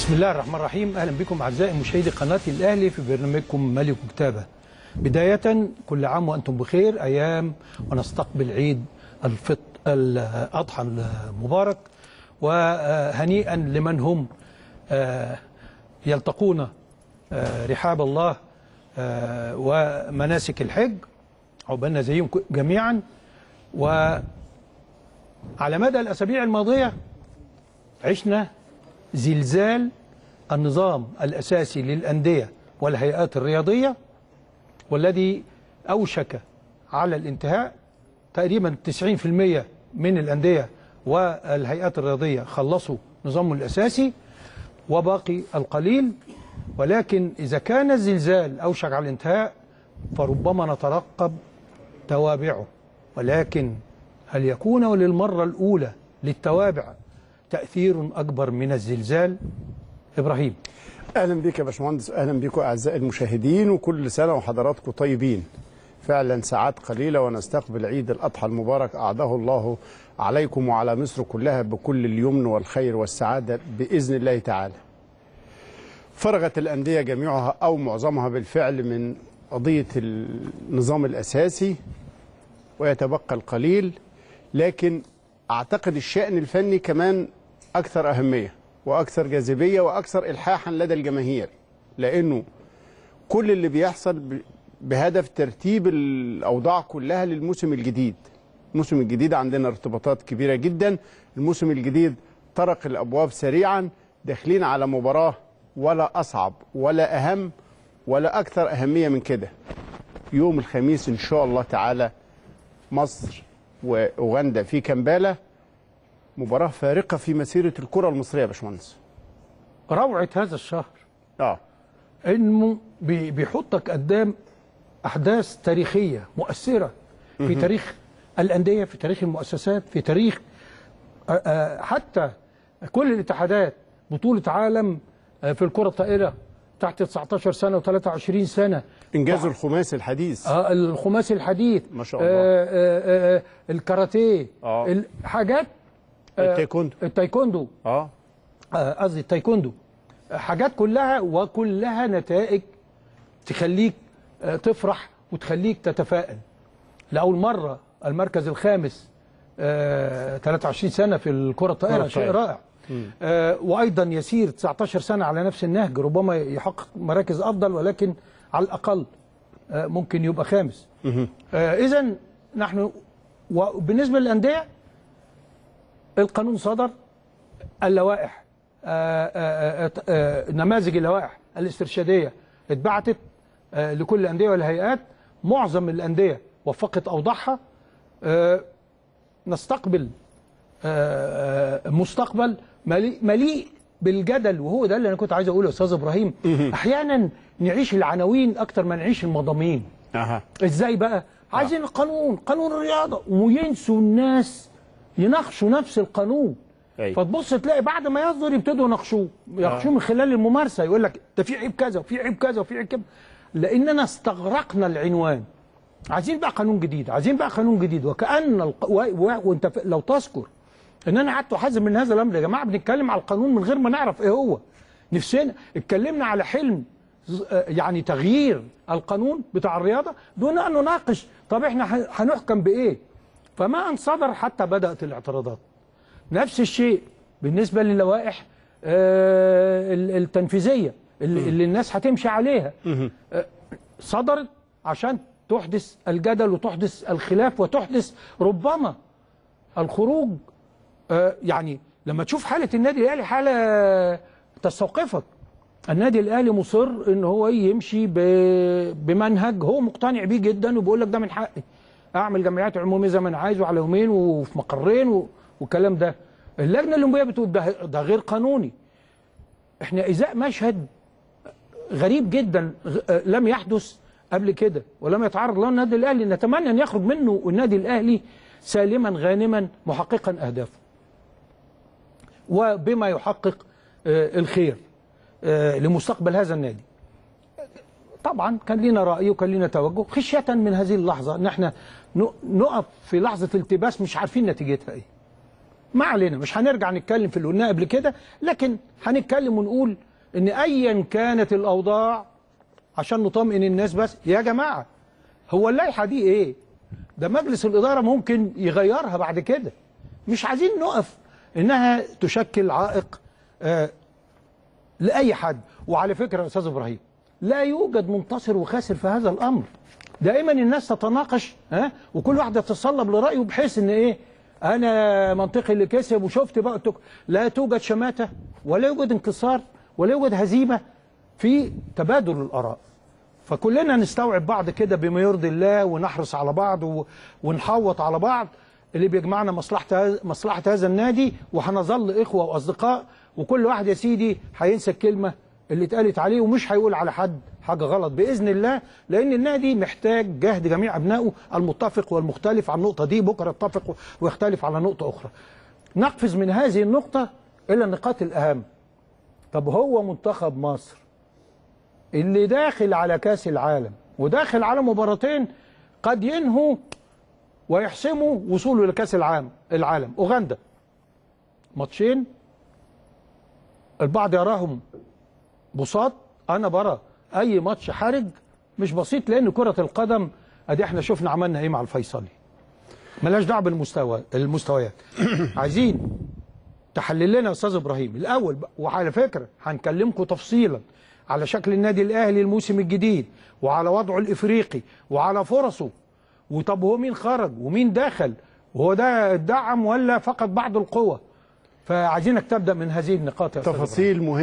بسم الله الرحمن الرحيم اهلا بكم اعزائي مشاهدي قناه الاهلي في برنامجكم ملك كتابه بدايه كل عام وانتم بخير ايام ونستقبل عيد الفطر الاضحى المبارك وهنيئا لمن هم آه، يلتقون آه، رحاب الله آه، ومناسك الحج عقبالنا زيهم جميعا وعلى مدى الاسابيع الماضيه عشنا زلزال النظام الاساسي للانديه والهيئات الرياضيه والذي اوشك على الانتهاء تقريبا 90% من الانديه والهيئات الرياضيه خلصوا نظامهم الاساسي وباقي القليل ولكن اذا كان الزلزال اوشك على الانتهاء فربما نترقب توابعه ولكن هل يكون للمره الاولى للتوابع تاثير اكبر من الزلزال ابراهيم اهلا بك يا باشمهندس اهلا بكم اعزائي المشاهدين وكل سنه وحضراتكم طيبين فعلا ساعات قليله ونستقبل عيد الاضحى المبارك اعاده الله عليكم وعلى مصر كلها بكل اليمن والخير والسعاده باذن الله تعالى فرغت الانديه جميعها او معظمها بالفعل من قضيه النظام الاساسي ويتبقى القليل لكن اعتقد الشان الفني كمان اكثر اهميه واكثر جاذبيه واكثر الحاحا لدى الجماهير لانه كل اللي بيحصل ب- بهدف ترتيب الاوضاع كلها للموسم الجديد الموسم الجديد عندنا ارتباطات كبيره جدا الموسم الجديد طرق الابواب سريعا داخلين على مباراه ولا اصعب ولا اهم ولا اكثر اهميه من كده يوم الخميس ان شاء الله تعالى مصر واوغندا في كمبالا مباراه فارقه في مسيره الكره المصريه يا باشمهندس روعه هذا الشهر اه انه بي- بيحطك قدام احداث تاريخيه مؤثره في تاريخ الانديه في تاريخ المؤسسات في تاريخ آه، آه، حتى كل الاتحادات بطوله عالم آه، في الكره الطائره تحت 19 سنه و23 سنه انجاز الخماسي الحديث آه الخماسي الحديث ما شاء الله. آه آه آه الكاراتيه آه. الحاجات التايكوندو التايكوندو اه آه، قصدي التايكوندو آه، حاجات كلها وكلها نتائج تخليك آه، تفرح وتخليك تتفائل لأول مرة المركز الخامس آه، 23 سنة في الكرة الطائرة كرة شيء الطائرة. رائع آه، وأيضا يسير 19 سنة على نفس النهج ربما يحقق مراكز أفضل ولكن على الأقل آه، ممكن يبقى خامس إذا نحن وبالنسبة للأندية القانون صدر اللوائح آه، آه، آه، آه، نماذج اللوائح الاسترشاديه اتبعتت آه، لكل الانديه والهيئات معظم الانديه وفقت اوضاعها آه، نستقبل آه، آه، مستقبل مليء مليء بالجدل وهو ده اللي انا كنت عايز اقوله يا استاذ ابراهيم احيانا نعيش العناوين اكتر ما نعيش المضامين اها ازاي بقى عايزين القانون قانون الرياضه وينسوا الناس يناقشوا نفس القانون أيوة. فتبص تلاقي بعد ما يصدر يبتدوا يناقشوه يناقشوه من خلال الممارسه يقول لك ده في عيب كذا وفي عيب كذا وفي عيب كذا لاننا استغرقنا العنوان عايزين بقى قانون جديد عايزين بقى قانون جديد وكان الق... و... و... وانت ف... لو تذكر ان انا قعدت احذر من هذا الامر يا جماعه بنتكلم على القانون من غير ما نعرف ايه هو نفسنا اتكلمنا على حلم ز- آه، يعني تغيير القانون بتاع الرياضه دون ان نناقش طب احنا ه- هنحكم بايه فما ان صدر حتى بدات الاعتراضات نفس الشيء بالنسبه للوائح آه، ال- التنفيذيه اللي, اللي الناس هتمشي عليها آه، صدرت عشان تحدث الجدل وتحدث الخلاف وتحدث ربما الخروج آه، يعني لما تشوف حاله النادي الاهلي حاله تستوقفك النادي الاهلي مصر ان هو يمشي ب- بمنهج هو مقتنع بيه جدا وبيقول لك ده من حقي اعمل جمعيات عموميه زي ما انا عايز وعلى يومين وفي مقرين و- والكلام ده اللجنه الاولمبيه بتقول ده ده غير قانوني احنا ازاء مشهد غريب جدا غ- آه، لم يحدث قبل كده ولم يتعرض له النادي الاهلي نتمنى ان يخرج منه النادي الاهلي سالما غانما محققا اهدافه وبما يحقق آه، الخير آه، لمستقبل هذا النادي طبعا كان لنا راي وكان لنا توجه خشيه من هذه اللحظه ان احنا ن- نقف في لحظه التباس مش عارفين نتيجتها ايه ما علينا مش هنرجع نتكلم في اللي قلناه قبل كده لكن هنتكلم ونقول ان ايا كانت الاوضاع عشان نطمئن الناس بس يا جماعه هو اللائحه دي ايه ده مجلس الاداره ممكن يغيرها بعد كده مش عايزين نقف انها تشكل عائق آه لاي حد وعلى فكره يا استاذ ابراهيم لا يوجد منتصر وخاسر في هذا الامر دائما الناس تتناقش ها وكل واحد يتصلب لرايه بحيث ان ايه انا منطقي اللي كسب وشفت بقى التك... لا توجد شماته ولا يوجد انكسار ولا يوجد هزيمه في تبادل الاراء فكلنا نستوعب بعض كده بما يرضي الله ونحرص على بعض و... ونحوط على بعض اللي بيجمعنا مصلحه هذا- مصلحه هذا النادي وهنظل اخوه واصدقاء وكل واحد يا سيدي هينسى الكلمه اللي اتقالت عليه ومش هيقول على حد حاجه غلط باذن الله لان النادي محتاج جهد جميع ابنائه المتفق والمختلف على النقطه دي بكره يتفق ويختلف على نقطه اخرى. نقفز من هذه النقطه الى النقاط الاهم. طب هو منتخب مصر اللي داخل على كاس العالم وداخل على مباراتين قد ينهوا ويحسموا وصوله لكاس العالم العالم اوغندا ماتشين البعض يراهم بساط انا برى اي ماتش حرج مش بسيط لان كره القدم ادي احنا شفنا عملنا ايه مع الفيصلي ملاش دعوه بالمستوى المستويات عايزين تحلل لنا يا استاذ ابراهيم الاول بقى- وعلى فكره هنكلمكم تفصيلا على شكل النادي الاهلي الموسم الجديد وعلى وضعه الافريقي وعلى فرصه وطب هو مين خرج ومين دخل وهو ده الدعم ولا فقط بعض القوة فعايزينك تبدا من هذه النقاط يا أستاذ إبراهيم. تفاصيل مهمة